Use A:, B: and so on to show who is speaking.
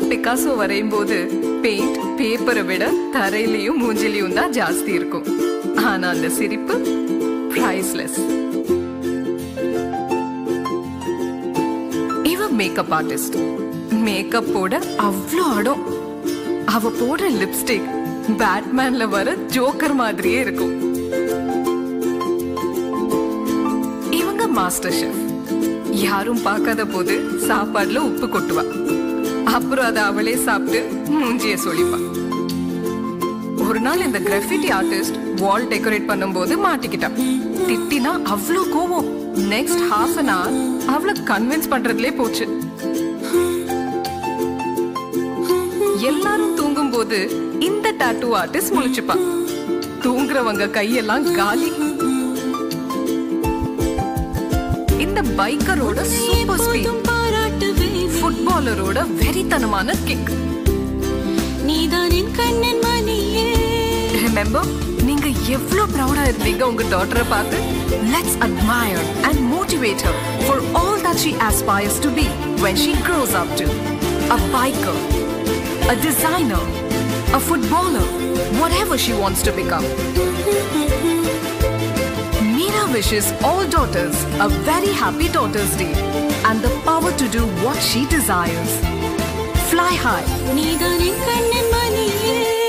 A: Picasso வரையும் போது paint பேப்பரை விட தரையிலயும் மூஞ்சிலையும் தான் ஜாஸ்தி இருக்கும் ஆனா அந்த சிரிப்பு பிரைஸ்லெஸ் இவ மேக்கப் ஆர்டிஸ்ட் மேக்கப் போட அவ்வளோ அடம் அவ போடுற லிப்ஸ்டிக் பேட்மேன்ல வர ஜோக்கர் மாதிரியே இருக்கும் இவங்க மாஸ்டர் ஷெஃப் யாரும் பார்க்காத போது சாப்பாடுல உப்பு கொட்டுவா அப்புறம் அதை அவளே சாப்பிட்டு மூஞ்சிய சொல்லிப்பா ஒரு நாள் இந்த கிராஃபிட்டி ஆர்டிஸ்ட் வால் டெக்கரேட் பண்ணும்போது மாட்டிக்கிட்டா திட்டினா அவ்வளோ கோவம் நெக்ஸ்ட் ஹாஃப் அன் hour அவளை கன்வின்ஸ் பண்றதுலே போச்சு எல்லாரும் தூங்கும் போது இந்த டாட்டூ ஆர்டிஸ்ட் முழிச்சுப்பா தூங்குறவங்க கையெல்லாம் காலி இந்த பைக்கரோட சூப்பர் ஸ்பீட் ஃபுட்பாலரோட வெறித்தனமான கிக்
B: நீதான் என் கண்ணன் மணியே
A: ரிமெம்பர் நீங்க எவ்வளவு ப்ரௌடா இருந்தீங்க உங்க டாட்டரை பார்த்து let's admire and motivate her for all that she aspires to be when she grows up to a biker a designer a footballer whatever she wants to become Meera wishes all daughters a very happy Daughter's Day and the power to do what she desires. Fly high
B: நீதான் என் கண்ணன் மணியே